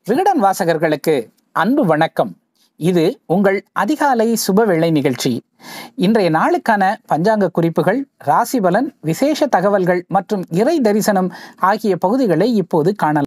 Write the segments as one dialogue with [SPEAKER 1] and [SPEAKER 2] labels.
[SPEAKER 1] விகடன் வாசகர்களுக்கு அன்பு வணக்கம் இது உங்கள் அதிகாலை சுபவேளை நிகழ்ச்சி இன்றைய நாளுக்கான பஞ்சாங்க குறிப்புகள் ராசி பலன் விசேஷ தகவல்கள் மற்றும் இறை தரிசனம் ஆகிய பகுதிகளை இப்போது காணலாம்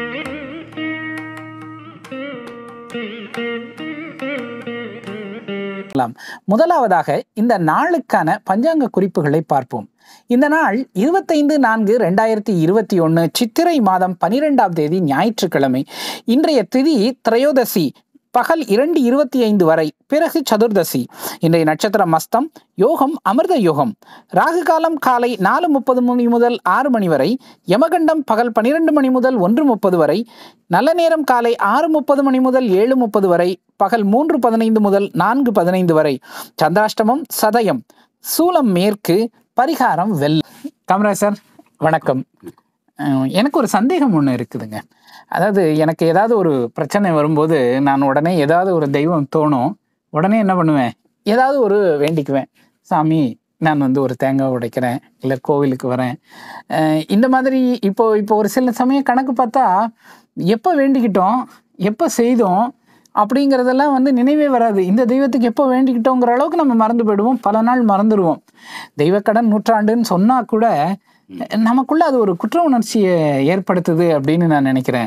[SPEAKER 1] முதலாவதாக இந்த நாளுக்கான பஞ்சாங்க குறிப்புகளை பார்ப்போம் இந்த நாள் இருபத்தைந்து நான்கு ரெண்டாயிரத்தி இருபத்தி ஒன்று சித்திரை மாதம் பனிரெண்டாம் தேதி ஞாயிற்றுக்கிழமை இன்றைய திதி திரையோதசி பகல் இரண்டு இருபத்தி ஐந்து வரை பிறகு சதுர்தசி இன்றைய நட்சத்திரம் மஸ்தம் யோகம் அமிர்த யோகம் ராகு காலம் காலை நாலு முப்பது மணி முதல் ஆறு மணி வரை யமகண்டம் பகல் பனிரெண்டு மணி முதல் ஒன்று முப்பது வரை நல்ல நேரம் காலை ஆறு முப்பது மணி முதல் ஏழு முப்பது வரை பகல் மூன்று பதினைந்து முதல் நான்கு பதினைந்து வரை சந்திராஷ்டமம் சதயம் சூலம் மேற்கு பரிகாரம் வெல் காமராஜ் சார் வணக்கம் அஹ் எனக்கு ஒரு சந்தேகம் ஒன்று இருக்குதுங்க அதாவது எனக்கு ஏதாவது ஒரு பிரச்சனை வரும்போது நான் உடனே ஏதாவது ஒரு தெய்வம் தோணும் உடனே என்ன பண்ணுவேன் ஏதாவது ஒரு வேண்டிக்குவேன் சாமி நான் வந்து ஒரு தேங்காய் உடைக்கிறேன் இல்லை கோவிலுக்கு வரேன் அஹ் இந்த மாதிரி இப்போ இப்போ ஒரு சில சமயம் கணக்கு பார்த்தா எப்போ வேண்டிக்கிட்டோம் எப்போ செய்தோம் அப்படிங்கிறதெல்லாம் வந்து நினைவே வராது இந்த தெய்வத்துக்கு எப்போ வேண்டிக்கிட்டோங்கிற அளவுக்கு நம்ம மறந்து போயிடுவோம் பல நாள் மறந்துடுவோம் தெய்வக்கடன் நூற்றாண்டுன்னு சொன்னா கூட நமக்குள்ள அது ஒரு குற்ற உணர்ச்சியை ஏற்படுத்துது அப்படின்னு நான் நினைக்கிறேன்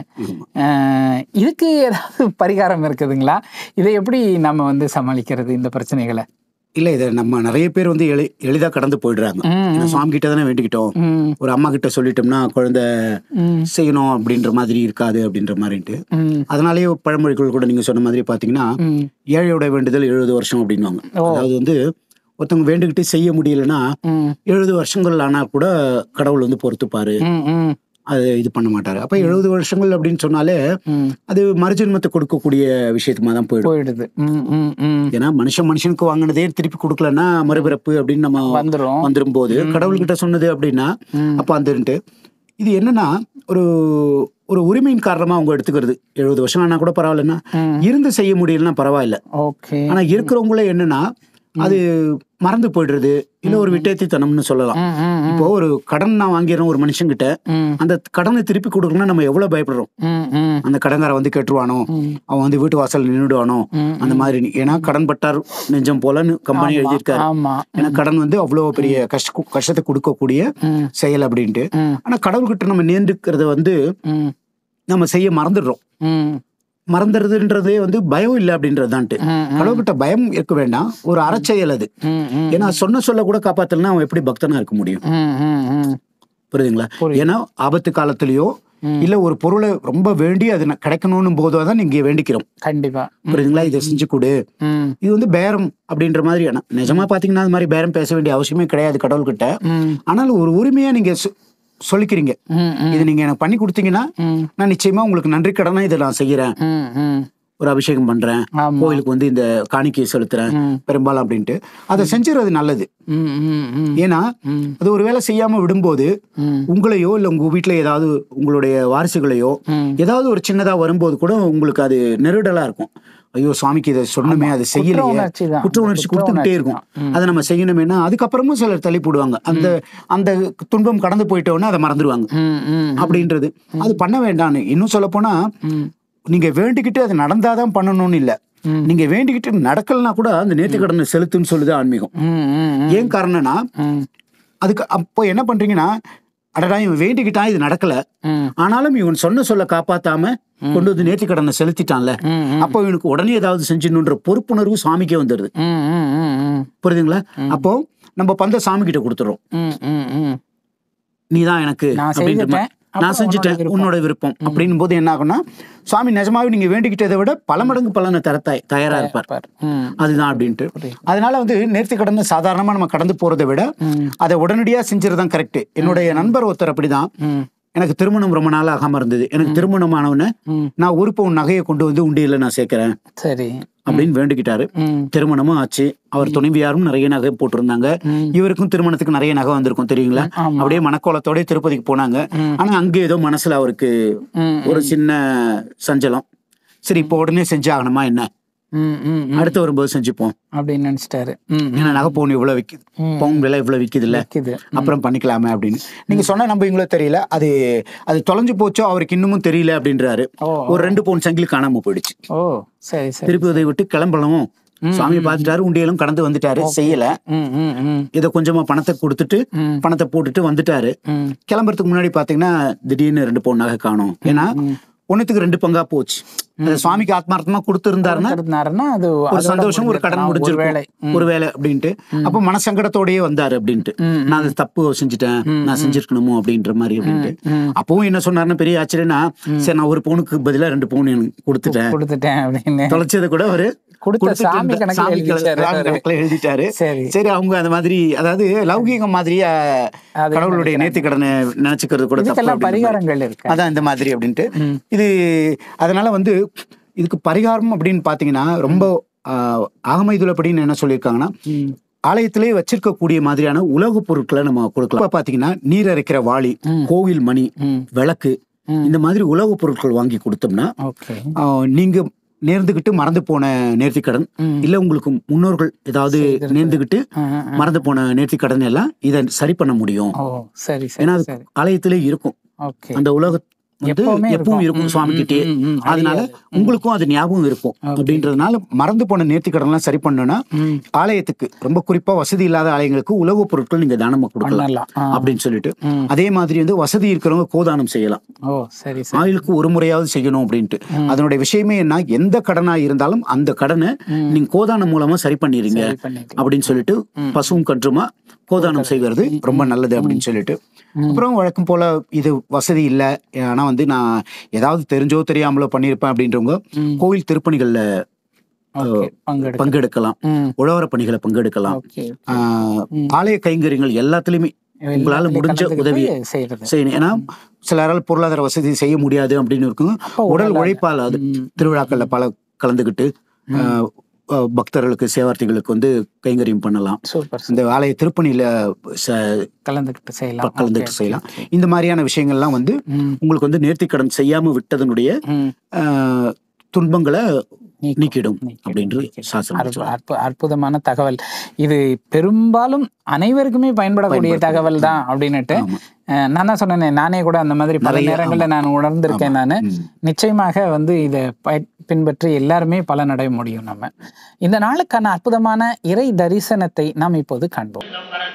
[SPEAKER 1] அஹ் இதுக்கு ஏதாவது பரிகாரம் இருக்குதுங்களா இதை எப்படி நம்ம வந்து சமாளிக்கிறது இந்த பிரச்சனைகளை
[SPEAKER 2] இல்ல இதை நம்ம நிறைய பேர் வந்து எளி எளிதா கடந்து போயிடுறாங்க
[SPEAKER 1] ம்,
[SPEAKER 2] ஏன்னா சுவாமி கிட்ட தானே வேண்டிக்கிட்டோம்
[SPEAKER 1] ம்,
[SPEAKER 2] ஒரு அம்மா கிட்ட சொல்லிட்டோம்னா குழந்தை
[SPEAKER 1] ம்,
[SPEAKER 2] செய்யணும் அப்படின்ற மாதிரி இருக்காது அப்படின்ற மாதிரின்ட்டு
[SPEAKER 1] ம்,
[SPEAKER 2] அதனாலேயே பழமொழிகள் கூட நீங்க சொன்ன மாதிரி பாத்தீங்கன்னா
[SPEAKER 1] ம்.
[SPEAKER 2] ஏழையோட வேண்டுதல் எழுபது வருஷம் அப்படின்வாங்க
[SPEAKER 1] ஓ.
[SPEAKER 2] அதாவது வந்து ஒருத்தவங்க வேண்டுகிட்டு செய்ய முடியலன்னா
[SPEAKER 1] ம்,
[SPEAKER 2] எழுபது வருஷங்கள் ஆனா கூட கடவுள் வந்து பொறுத்துப்பாரு
[SPEAKER 1] ம், ம்,
[SPEAKER 2] அது இது பண்ண மாட்டாரு அப்ப எழுபது வருஷங்கள் அப்படின்னு சொன்னாலே
[SPEAKER 1] ம்.
[SPEAKER 2] அது மறுஜென்மத்தை கொடுக்கக்கூடிய விஷயத்துமா தான் போயிடும்
[SPEAKER 1] போயிடுது ம், ம், ம்.
[SPEAKER 2] ஏன்னா மனுஷன் மனுஷனுக்கு வாங்கினதே திருப்பி கொடுக்கலன்னா மறுபிறப்பு அப்படின்னு நம்ம
[SPEAKER 1] வந்துரும்
[SPEAKER 2] வந்துரும் போது கடவுள்கிட்ட சொன்னது அப்படின்னா
[SPEAKER 1] ம்.
[SPEAKER 2] அப்ப வந்துட்டு இது என்னன்னா ஒரு ஒரு உரிமையின் காரணமா அவங்க எடுத்துக்கிறது எழுபது வருஷம் ஆனா கூட பரவாயில்லன்னா
[SPEAKER 1] ம்.
[SPEAKER 2] இருந்து செய்ய முடியலன்னா பரவாயில்ல
[SPEAKER 1] ஓகே
[SPEAKER 2] ஆனா இருக்கிறவங்களே என்னன்னா அது மறந்து போயிடுறது இல்ல ஒரு விட்டேத்தித்தனம்னு சொல்லலாம்
[SPEAKER 1] ம், ம், ம்.
[SPEAKER 2] இப்போ ஒரு கடன் நான் வாங்கிறோம் ஒரு மனுஷங்கிட்ட
[SPEAKER 1] ம்,
[SPEAKER 2] அந்த கடனை திருப்பி கொடுக்கணும்னா நம்ம எவ்வளவு பயப்படுறோம்
[SPEAKER 1] ம், ம்,
[SPEAKER 2] அந்த கடன்காரன் வந்து கேட்டுருவானோ
[SPEAKER 1] ம்.
[SPEAKER 2] அவன் வந்து வீட்டு வாசல் நின்றுடுவானோ
[SPEAKER 1] ம்,
[SPEAKER 2] அந்த மாதிரி ஏன்னா கடன் பட்டார் நெஞ்சம் போலன்னு கம்பெனி
[SPEAKER 1] ஆமா,
[SPEAKER 2] எழுதியிருக்காரு
[SPEAKER 1] ஆமா
[SPEAKER 2] ஏன்னா கடன் வந்து அவ்வளோ பெரிய கஷ்ட கஷ்டத்தை கொடுக்கக்கூடிய
[SPEAKER 1] ம்,
[SPEAKER 2] செயல் அப்படின்ட்டு
[SPEAKER 1] ம்,
[SPEAKER 2] ஆனா கடவுள்கிட்ட நம்ம நேர்ந்துக்கிறத வந்து
[SPEAKER 1] ம்,
[SPEAKER 2] நம்ம செய்ய மறந்துடுறோம்
[SPEAKER 1] ம்,
[SPEAKER 2] மறந்துடுறதுன்றதே வந்து பயம் இல்லை அப்படின்றதுதான்ட்டு
[SPEAKER 1] ம், ம்,
[SPEAKER 2] கடவுள்கிட்ட பயம் இருக்க வேண்டாம் ஒரு அறச்செயல் அது
[SPEAKER 1] ம், ம்,
[SPEAKER 2] ஏன்னா சொன்ன சொல்ல கூட காப்பாத்தலன்னா அவன் எப்படி பக்தனா இருக்க முடியும்
[SPEAKER 1] ம், ம், ம்.
[SPEAKER 2] புரியுதுங்களா
[SPEAKER 1] புரியுது.
[SPEAKER 2] ஏன்னா ஆபத்து காலத்திலயோ
[SPEAKER 1] ம்.
[SPEAKER 2] இல்ல ஒரு பொருளை ரொம்ப வேண்டி அது ந- கிடைக்கணும்னு போதோ தான் நீங்க வேண்டிக்கிறோம்
[SPEAKER 1] கண்டிப்பா ம்,
[SPEAKER 2] புரியுதுங்களா இதை செஞ்சு கொடு
[SPEAKER 1] ம்,
[SPEAKER 2] இது வந்து பேரம் அப்படின்ற மாதிரி ஆனா, நிஜமா பாத்தீங்கன்னா அது மாதிரி பேரம் பேச வேண்டிய அவசியமே கிடையாது கடவுள்கிட்ட
[SPEAKER 1] ம்,
[SPEAKER 2] ஆனாலும் ஒரு உரிமையா நீங்க சொ- சொல்லிக்கிறீங்க
[SPEAKER 1] ம், ம்,
[SPEAKER 2] இது நீங்க எனக்கு பண்ணி கொடுத்தீங்கன்னா
[SPEAKER 1] ம்,
[SPEAKER 2] நான் நிச்சயமா உங்களுக்கு நன்றி கடனா இதை நான் செய்யறேன்
[SPEAKER 1] ம், ம்.
[SPEAKER 2] ஒரு அபிஷேகம் பண்றேன்
[SPEAKER 1] ஆமா
[SPEAKER 2] கோயிலுக்கு வந்து இந்த காணிக்கையை செலுத்துறேன்
[SPEAKER 1] ம்,
[SPEAKER 2] பெரும்பாலும் அப்படின்ட்டு அதை செஞ்சுறது நல்லது
[SPEAKER 1] ம், ம், ம்,
[SPEAKER 2] ஏன்னா
[SPEAKER 1] ம்,
[SPEAKER 2] அது ஒரு வேளை செய்யாம விடும்போது
[SPEAKER 1] ம்,
[SPEAKER 2] உங்களையோ இல்ல உங்க வீட்டுல ஏதாவது உங்களுடைய வாரிசுகளையோ
[SPEAKER 1] ம்.
[SPEAKER 2] ஏதாவது ஒரு சின்னதா வரும்போது கூட உங்களுக்கு அது நெருடலா இருக்கும் ஐயோ சுவாமிக்கு இதை சொன்னமே அது
[SPEAKER 1] குற்ற
[SPEAKER 2] செய்யலையே
[SPEAKER 1] உணர்ச்சி தான்.
[SPEAKER 2] குற்ற உணர்ச்சி
[SPEAKER 1] குற்ற
[SPEAKER 2] கொடுத்துக்கிட்டே
[SPEAKER 1] உணர்ச்சி
[SPEAKER 2] இருக்கும்
[SPEAKER 1] தான். ம்.
[SPEAKER 2] அதை நம்ம செய்யணுமேனா அதுக்கப்புறமும் சிலர் தள்ளி போடுவாங்க அந்த அந்த துன்பம் கடந்து போயிட்டோன்னா அதை மறந்துடுவாங்க
[SPEAKER 1] ம், ம்,
[SPEAKER 2] அப்படின்றது அது பண்ண வேண்டாம்னு இன்னும் சொல்ல போனா
[SPEAKER 1] ம்,
[SPEAKER 2] நீங்க வேண்டிக்கிட்டு அது நடந்தாதான் பண்ணணும்னு இல்ல
[SPEAKER 1] ம்.
[SPEAKER 2] நீங்க வேண்டிக்கிட்டு நடக்கலனா கூட அந்த நேர்த்தி கடனை செலுத்துன்னு சொல்லுது ஆன்மீகம்
[SPEAKER 1] ம், ம், ம்,
[SPEAKER 2] ஏன் காரணம்னா
[SPEAKER 1] ம்,
[SPEAKER 2] அதுக்கு அப்போ என்ன பண்றீங்கன்னா அடடா இவன் வேண்டிக்கிட்டான் இது நடக்கல
[SPEAKER 1] ம்,
[SPEAKER 2] ஆனாலும் இவன் சொன்ன சொல்ல காப்பாத்தாம கொண்டு வந்து நேர்த்தி கடனை செலுத்திட்டான்ல
[SPEAKER 1] ம், ம்,
[SPEAKER 2] அப்போ இவனுக்கு உடனே ஏதாவது செஞ்சிடணுன்ற பொறுப்புணர்வு சாமிக்கே வந்துடுது
[SPEAKER 1] ம், ம், ம், ம்,
[SPEAKER 2] புரியுதுங்களா அப்போ நம்ம பந்த சாமி கிட்ட கொடுத்துறோம்
[SPEAKER 1] ம், ம், ம்.
[SPEAKER 2] நீ தான் எனக்கு
[SPEAKER 1] நான்
[SPEAKER 2] அப்படின்ற
[SPEAKER 1] செஞ்சுட்டேன்.
[SPEAKER 2] மாதிரி. நான்
[SPEAKER 1] அப்புறம்
[SPEAKER 2] செஞ்சுட்டேன்
[SPEAKER 1] உன்னோட
[SPEAKER 2] உன்னோட விருப்பம் அப்படின்னும் போது என்ன ஆகும்னா சுவாமி நிஜமாவே நீங்க வேண்டிக்கிட்டதை விட பல மடங்கு பலனை தர தய- தயாரா இருப்பார்
[SPEAKER 1] பார். ம்,
[SPEAKER 2] அதுதான் அப்படின்ட்டு
[SPEAKER 1] புரியுது.
[SPEAKER 2] அதனால வந்து நேர்த்தி கடனை சாதாரணமா நம்ம கடந்து போறதை விட
[SPEAKER 1] ம்,
[SPEAKER 2] அதை உடனடியா செஞ்சுறதுதான் கரெக்ட் என்னுடைய நண்பர் ஒருத்தர் அப்படிதான்
[SPEAKER 1] ம்,
[SPEAKER 2] எனக்கு திருமணம் ரொம்ப நாள் ஆகாம இருந்தது எனக்கு திருமணம் ஆனவுடனே
[SPEAKER 1] ம்.
[SPEAKER 2] நான் ஒரு பவுன் நகையை கொண்டு வந்து உண்டியல்ல நான் சேர்க்கிறேன்
[SPEAKER 1] சரி
[SPEAKER 2] அப்படின்னு வேண்டிக்கிட்டாரு
[SPEAKER 1] ம்,
[SPEAKER 2] திருமணமும் ஆச்சு அவர் துணைவியாரும் நிறைய நகை போட்டிருந்தாங்க
[SPEAKER 1] ம்.
[SPEAKER 2] இவருக்கும் திருமணத்துக்கு நிறைய நகை வந்திருக்கும் தெரியுங்களா
[SPEAKER 1] ஆமா.
[SPEAKER 2] அப்படியே மனக்கோலத்தோட திருப்பதிக்கு போனாங்க
[SPEAKER 1] ம்.
[SPEAKER 2] ஆனா அங்கே ஏதோ மனசுல அவருக்கு
[SPEAKER 1] ம்,
[SPEAKER 2] ஒரு சின்ன சஞ்சலம் சரி இப்போ உடனே செஞ்சாகணுமா என்ன
[SPEAKER 1] ம் ம் ம்.
[SPEAKER 2] அடுத்து வரும்போது செஞ்சுப்போம்
[SPEAKER 1] அப்படின்னு நினைச்சிட்டாரு ம் ம்.
[SPEAKER 2] ஏன்னா நகை பவுன் இவ்வளவு விக்குது
[SPEAKER 1] ம்.
[SPEAKER 2] பவுன் விலை இவ்வளவு விக்குது இல்ல
[SPEAKER 1] விக்குது
[SPEAKER 2] அப்புறம் பண்ணிக்கலாமே அப்படின்னு நீங்க சொன்னா நம்புவீங்களோ தெரியல அது அது தொலைஞ்சு போச்சோ அவருக்கு இன்னமும் தெரியல அப்படின்றாரு
[SPEAKER 1] ஓ
[SPEAKER 2] ஒரு ரெண்டு பவுன் சங்கிலி காணாம போயிடுச்சு
[SPEAKER 1] ஓ சரி சரி
[SPEAKER 2] திருப்பி உதவி விட்டு கிளம்பலாம் சுவாமியை பார்த்துட்டாரு உண்டியலும் கடந்து வந்துட்டாரு செய்யல
[SPEAKER 1] ம் ம் ம்
[SPEAKER 2] இதை கொஞ்சமா பணத்தை கொடுத்துட்டு
[SPEAKER 1] ம்.
[SPEAKER 2] பணத்தை போட்டுட்டு வந்துட்டாரு
[SPEAKER 1] ம்
[SPEAKER 2] கிளம்புறதுக்கு முன்னாடி பாத்தீங்கன்னா திடீர்னு ரெண்டு பவுன் நகை காணும் ஏன்னா ஒண்ணுத்துக்கு ரெண்டு பங்கா போச்சு அது சுவாமிக்கு ஆத்மார்த்தமா கொடுத்துருந்தாருன்னா
[SPEAKER 1] இருந்தாருன்னா அது
[SPEAKER 2] ஒரு
[SPEAKER 1] அதோட
[SPEAKER 2] சந்தோஷம் ஒரு கடன்
[SPEAKER 1] முடிஞ்சிருக்கலாம். ஒருவேளை.
[SPEAKER 2] முடிஞ்சிருக்கும் ஒரு வேலை அப்படின்ட்டு அப்ப மனசங்கடத்தோடயே வந்தாரு அப்படின்ட்டு
[SPEAKER 1] ம்,
[SPEAKER 2] நான் அது தப்பு செஞ்சுட்டேன் நான் செஞ்சிருக்கணுமோ அப்படின்ற மாதிரி அப்படின்ட்டு
[SPEAKER 1] ம்.
[SPEAKER 2] அப்பவும் என்ன சொன்னாருன்னா பெரிய ஆச்சரியனா சரி நான் ஒரு பவுனுக்கு பதிலா ரெண்டு பவுன் எனக்கு கொடுத்துட்டேன்
[SPEAKER 1] கொடுத்துட்டேன் அப்படின்னு
[SPEAKER 2] தொலைச்சதை கூட அவரு
[SPEAKER 1] கொடுத்த
[SPEAKER 2] கொடுத்துட்டு
[SPEAKER 1] சாமி
[SPEAKER 2] இருந்தா-
[SPEAKER 1] கணக்குல
[SPEAKER 2] சாமி
[SPEAKER 1] எழுதிட்டாரு
[SPEAKER 2] சாமி
[SPEAKER 1] அவரு.
[SPEAKER 2] கணக்குல எழுதிட்டாரு
[SPEAKER 1] சரி
[SPEAKER 2] சரி அவங்க அந்த மாதிரி அதாவது லௌகீகம் மாதிரியா
[SPEAKER 1] அது
[SPEAKER 2] கடவுளுடைய நேர்த்தி கடனை நினைச்சுக்கிறது கூட தப்பு
[SPEAKER 1] இதுக்கெல்லாம்
[SPEAKER 2] அப்படின்ற மாதிரி.
[SPEAKER 1] பரிகாரங்கள் இருக்கு
[SPEAKER 2] அதான் இந்த மாதிரி அப்படின்ட்டு இது அதனால வந்து இதுக்கு பரிகாரம் அப்படின்னு பாத்தீங்கன்னா ரொம்ப ஆஹ், ஆகம இதுலப்படின்னு என்ன சொல்லியிருக்காங்கன்னா
[SPEAKER 1] ம்.
[SPEAKER 2] ஆலயத்திலே வச்சிருக்கக்கூடிய மாதிரியான உலோகப் பொருட்களை நம்ம கொடுக்கலாம் இப்ப பாத்தீங்கன்னா நீர் அரைக்கிற வாளி கோவில் மணி
[SPEAKER 1] ம்.
[SPEAKER 2] விளக்கு இந்த மாதிரி உலோகப் பொருட்கள் வாங்கி கொடுத்தோம்னா
[SPEAKER 1] ஓகே
[SPEAKER 2] ஆஹ், நீங்க நேர்ந்துகிட்டு மறந்து போன நேர்த்திக்கடன்
[SPEAKER 1] ம்.
[SPEAKER 2] இல்ல உங்களுக்கு முன்னோர்கள் ஏதாவது நேர்ந்துகிட்டு
[SPEAKER 1] ஆ, ஆ, ஆ.
[SPEAKER 2] மறந்து போன நேர்த்திக்கடன் எல்லாம் இதை சரி பண்ண முடியும்
[SPEAKER 1] ஓ சரி
[SPEAKER 2] ஏன்னா
[SPEAKER 1] சரி
[SPEAKER 2] அது
[SPEAKER 1] சரி
[SPEAKER 2] ஆலயத்திலே இருக்கும்
[SPEAKER 1] ஓகே
[SPEAKER 2] அந்த உலக வந்து
[SPEAKER 1] எப்பவுமே
[SPEAKER 2] எப்பவும்
[SPEAKER 1] இருக்கும்.
[SPEAKER 2] இருக்கும்
[SPEAKER 1] ம்,
[SPEAKER 2] சுவாமி
[SPEAKER 1] ம்,
[SPEAKER 2] கிட்டே
[SPEAKER 1] ம், ம்,
[SPEAKER 2] அதனால
[SPEAKER 1] அழியாது.
[SPEAKER 2] உங்களுக்கும் அது ஞாபகம் இருக்கும் அப்படின்றதுனால மறந்து போன நேர்த்திக்கடன் எல்லாம் சரி பண்ணணும்னா
[SPEAKER 1] ம்.
[SPEAKER 2] ஆலயத்துக்கு ரொம்ப குறிப்பா வசதி இல்லாத ஆலயங்களுக்கு உலகப் பொருட்கள் நீங்க தானமா கொடுக்கலாம்
[SPEAKER 1] பண்ணலாம் ஆ.
[SPEAKER 2] அப்படின்னு சொல்லிட்டு
[SPEAKER 1] ம்.
[SPEAKER 2] அதே மாதிரி வந்து வசதி இருக்கிறவங்க கோதானம் செய்யலாம்
[SPEAKER 1] ஓ சரி சரி
[SPEAKER 2] ஆயுளுக்கு ஒரு முறையாவது செய்யணும் அப்படின்ட்டு அதனுடைய விஷயமே என்ன எந்த கடனா இருந்தாலும் அந்த கடனை நீங்க கோதானம் மூலமா சரி பண்ணிடுங்க
[SPEAKER 1] சரி பண்ணிக்கலாம்
[SPEAKER 2] அப்படின்னு சொல்லிட்டு பசுவும் கன்றுமா கோதானம் செய்வது ரொம்ப நல்லது அப்படின்னு சொல்லிட்டு அப்புறம் வழக்கம் போல இது வசதி இல்லை ஆனா வந்து நான் ஏதாவது தெரிஞ்சோ தெரியாமலோ பண்ணியிருப்பேன் அப்படின்றவங்க கோவில் திருப்பணிகள்ல
[SPEAKER 1] ஓகே பங்கெடுக்க
[SPEAKER 2] பங்கெடுக்கலாம்
[SPEAKER 1] ம்
[SPEAKER 2] உழவர பணிகளை பங்கெடுக்கலாம்
[SPEAKER 1] ஓகே
[SPEAKER 2] ஆஹ், ஆலய கைங்கரியங்கள் எல்லாத்துலயுமே உங்களால முடிஞ்ச உதவி
[SPEAKER 1] செய்யறது
[SPEAKER 2] செய்யணும் ஏன்னா சிலரால் பொருளாதார வசதி செய்ய முடியாது அப்படின்னு இருக்கும் உடல் உழைப்பால் அது திருவிழாக்கள்ல பல கலந்துக்கிட்டு ஆஹ், ஆஹ், பக்தர்களுக்கு சேவார்த்திகளுக்கு வந்து கைங்கரியம் பண்ணலாம்
[SPEAKER 1] சூப்பர்
[SPEAKER 2] இந்த ஆலய திருப்பணியில ச-
[SPEAKER 1] கலந்துக்கிட்டு செய்யலாம்
[SPEAKER 2] கலந்துட்டு செய்யலாம் இந்த மாதிரியான விஷயங்கள்லாம் வந்து உங்களுக்கு வந்து நேர்த்திக்கடன் செய்யாம விட்டதனுடைய
[SPEAKER 1] ம்.
[SPEAKER 2] ஆஹ், துன்பங்களை
[SPEAKER 1] நீக்கும்.
[SPEAKER 2] நீக்கிடும்
[SPEAKER 1] நீக்கிடும்,
[SPEAKER 2] அப்படின்று
[SPEAKER 1] நீக்கிடும்.
[SPEAKER 2] சாஸ்திரம்
[SPEAKER 1] அற்பு- அற்பு- அற்புதமான தகவல் இது பெரும்பாலும் அனைவருக்குமே பயன்படக்கூடிய தகவல் தான் அப்படின்னுட்டு
[SPEAKER 2] ஆமா.
[SPEAKER 1] அஹ், நான் தான் சொன்னேனே நானே கூட அந்த மாதிரி பல
[SPEAKER 2] நிறைய,
[SPEAKER 1] நேரங்களில் நான் உணர்ந்திருக்கேன் நான்
[SPEAKER 2] ம்.
[SPEAKER 1] நிச்சயமாக வந்து இதை பய- பின்பற்றி எல்லாருமே பலனடைய முடியும் நம்ம இந்த நாளுக்கான அற்புதமான இறை தரிசனத்தை நாம் இப்போது காண்போம்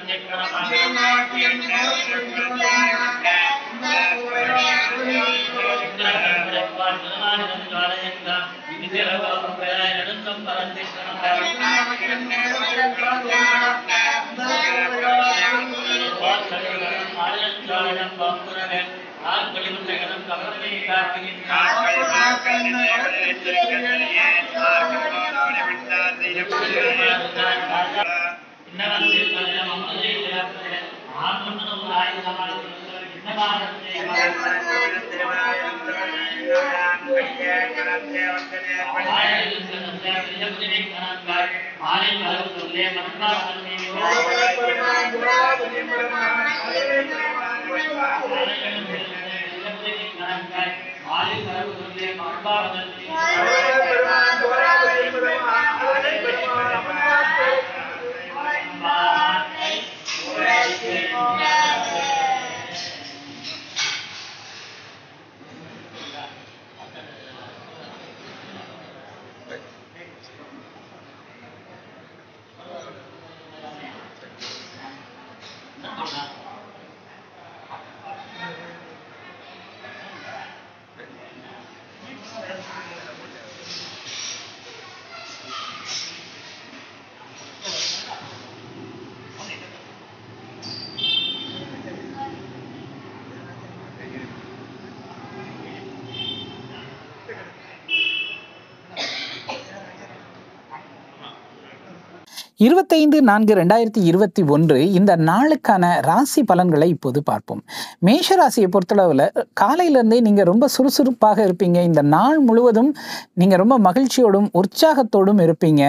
[SPEAKER 1] இருபத்தைந்து நான்கு ரெண்டாயிரத்தி இருபத்தி ஒன்று இந்த நாளுக்கான ராசி பலன்களை இப்போது பார்ப்போம் மேஷ ராசியை பொறுத்தளவில் காலையிலேருந்தே நீங்கள் ரொம்ப சுறுசுறுப்பாக இருப்பீங்க இந்த நாள் முழுவதும் நீங்கள் ரொம்ப மகிழ்ச்சியோடும் உற்சாகத்தோடும் இருப்பீங்க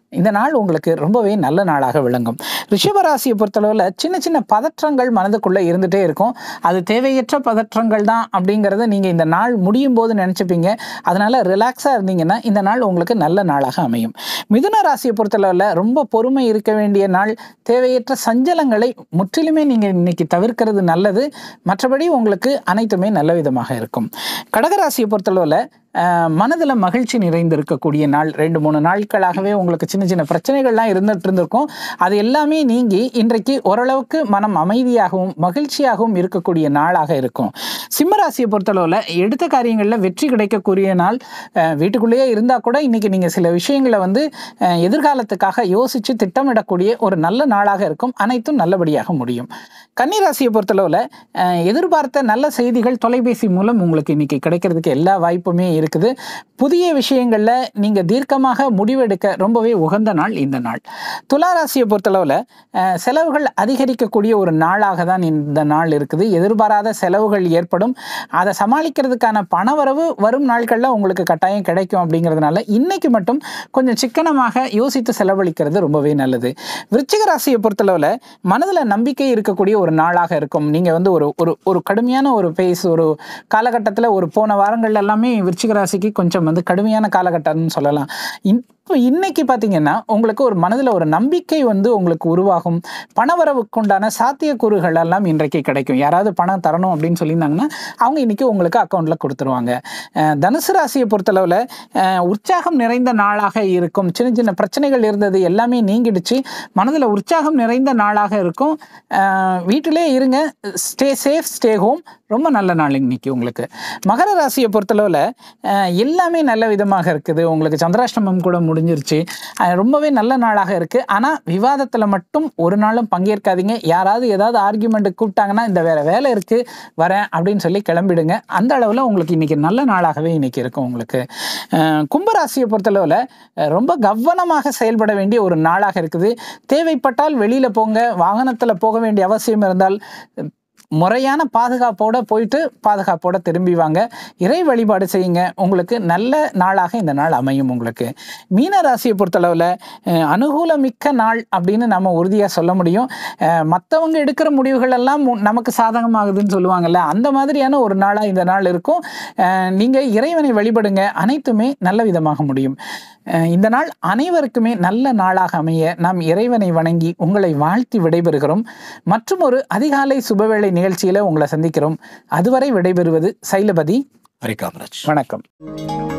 [SPEAKER 1] இந்த நாள் உங்களுக்கு ரொம்பவே நல்ல நாளாக விளங்கும் ரிஷபராசியை பொறுத்தளவில் சின்ன சின்ன பதற்றங்கள் மனதுக்குள்ளே இருந்துகிட்டே இருக்கும் அது தேவையற்ற பதற்றங்கள் தான் அப்படிங்கிறத நீங்கள் இந்த நாள் முடியும் போது நினச்சிப்பீங்க அதனால் ரிலாக்ஸாக இருந்தீங்கன்னா இந்த நாள் உங்களுக்கு நல்ல நாளாக அமையும் மிதுன ராசியை பொறுத்தளவில் ரொம்ப பொறுமை இருக்க வேண்டிய நாள் தேவையற்ற சஞ்சலங்களை முற்றிலுமே நீங்கள் இன்னைக்கு தவிர்க்கிறது நல்லது மற்றபடி உங்களுக்கு அனைத்துமே நல்ல விதமாக இருக்கும் கடகராசியை பொறுத்தளவில் மனதில் மகிழ்ச்சி நிறைந்து இருக்கக்கூடிய நாள் ரெண்டு மூணு நாட்களாகவே உங்களுக்கு சின்ன சின்ன பிரச்சனைகள்லாம் இருந்துட்டு இருந்திருக்கும் அது எல்லாமே நீங்கி இன்றைக்கு ஓரளவுக்கு மனம் அமைதியாகவும் மகிழ்ச்சியாகவும் இருக்கக்கூடிய நாளாக இருக்கும் சிம்மராசியை பொறுத்தளவில் எடுத்த காரியங்களில் வெற்றி கிடைக்கக்கூடிய நாள் அஹ், வீட்டுக்குள்ளேயே இருந்தால் கூட இன்னைக்கு நீங்கள் சில விஷயங்களை வந்து அஹ், எதிர்காலத்துக்காக யோசித்து திட்டமிடக்கூடிய ஒரு நல்ல நாளாக இருக்கும் அனைத்தும் நல்லபடியாக முடியும் கன்னிராசியை பொறுத்தளவில் அஹ், எதிர்பார்த்த நல்ல செய்திகள் தொலைபேசி மூலம் உங்களுக்கு இன்னைக்கு கிடைக்கிறதுக்கு எல்லா வாய்ப்புமே இருக்குது புதிய விஷயங்களில் நீங்கள் தீர்க்கமாக முடிவெடுக்க ரொம்பவே உகந்த நாள் இந்த நாள் துலா ராசியை பொறுத்தளவில் அஹ், செலவுகள் அதிகரிக்கக்கூடிய ஒரு நாளாக தான் இந்த நாள் இருக்குது எதிர்பாராத செலவுகள் ஏற்படும் அதை சமாளிக்கிறதுக்கான பணவரவு வரும் நாட்களில் உங்களுக்கு கட்டாயம் கிடைக்கும் அப்படிங்கிறதுனால இன்னைக்கு மட்டும் கொஞ்சம் சிக்கனமாக யோசித்து செலவழிக்கிறது ரொம்பவே நல்லது விருச்சிக ராசியை பொறுத்தளவில் மனதில் நம்பிக்கை இருக்கக்கூடிய ஒரு நாளாக இருக்கும் நீங்கள் வந்து ஒரு ஒரு ஒரு கடுமையான ஒரு பேஸ் ஒரு காலகட்டத்தில் ஒரு போன வாரங்கள் எல்லாமே விருச்சிக ராசிக்கு கொஞ்சம் வந்து கடுமையான காலகட்டம்னு சொல்லலாம் இப்போ இன்னைக்கு பார்த்தீங்கன்னா உங்களுக்கு ஒரு மனதில் ஒரு நம்பிக்கை வந்து உங்களுக்கு உருவாகும் பணவரவுக்குண்டான சாத்தியக்கூறுகள் எல்லாம் இன்றைக்கு கிடைக்கும் யாராவது பணம் தரணும் அப்படின்னு சொல்லியிருந்தாங்கன்னா அவங்க இன்னைக்கு உங்களுக்கு அக்கௌண்ட்டில் கொடுத்துருவாங்க அஹ் தனுசு ராசியை பொறுத்தளவில் அஹ் உற்சாகம் நிறைந்த நாளாக இருக்கும் சின்ன சின்ன பிரச்சனைகள் இருந்தது எல்லாமே நீங்கிடுச்சு மனதில் உற்சாகம் நிறைந்த நாளாக இருக்கும் அஹ் வீட்டிலே இருங்க ஸ்டே சேஃப் ஸ்டே ஹோம் ரொம்ப நல்ல நாள் இன்னைக்கு உங்களுக்கு மகர ராசியை பொறுத்தளவில் அஹ் எல்லாமே நல்ல விதமாக இருக்குது உங்களுக்கு சந்திராஷ்டமம் கூட முடிஞ்சிருச்சு அஹ் ரொம்பவே நல்ல நாளாக இருக்குது ஆனால் விவாதத்தில் மட்டும் ஒரு நாளும் பங்கேற்காதீங்க யாராவது ஏதாவது ஆர்கியூமெண்ட் கூப்பிட்டாங்கன்னா இந்த வேற வேலை இருக்குது வரேன் அப்படின்னு சொல்லி கிளம்பிடுங்க அந்த அளவில் உங்களுக்கு இன்னைக்கு நல்ல நாளாகவே இன்னைக்கு இருக்கும் உங்களுக்கு அஹ் கும்பராசியை பொறுத்தளவில் அஹ் ரொம்ப கவனமாக செயல்பட வேண்டிய ஒரு நாளாக இருக்குது தேவைப்பட்டால் வெளியில் போங்க வாகனத்தில் போக வேண்டிய அவசியம் இருந்தால் முறையான பாதுகாப்போட போயிட்டு பாதுகாப்போட திரும்பி வாங்க இறை வழிபாடு செய்யுங்க உங்களுக்கு நல்ல நாளாக இந்த நாள் அமையும் உங்களுக்கு மீன ராசியை பொறுத்தளவில் அஹ், அனுகூலமிக்க நாள் அப்படின்னு நம்ம உறுதியாக சொல்ல முடியும் மற்றவங்க எடுக்கிற முடிவுகள் எல்லாம் மு- நமக்கு சாதகமாகுதுன்னு சொல்லுவாங்கல்ல அந்த மாதிரியான ஒரு நாளாக இந்த நாள் இருக்கும் நீங்கள் இறைவனை வழிபடுங்க அனைத்துமே நல்ல விதமாக முடியும் அஹ், இந்த நாள் அனைவருக்குமே நல்ல நாளாக அமைய நாம் இறைவனை வணங்கி உங்களை வாழ்த்தி விடைபெறுகிறோம் மற்றும் ஒரு அதிகாலை சுபவேளை நிகழ்ச்சியில் உங்களை சந்திக்கிறோம் அதுவரை விடைபெறுவது சைலபதி
[SPEAKER 2] ஹரிகாமராஜ்
[SPEAKER 1] வணக்கம்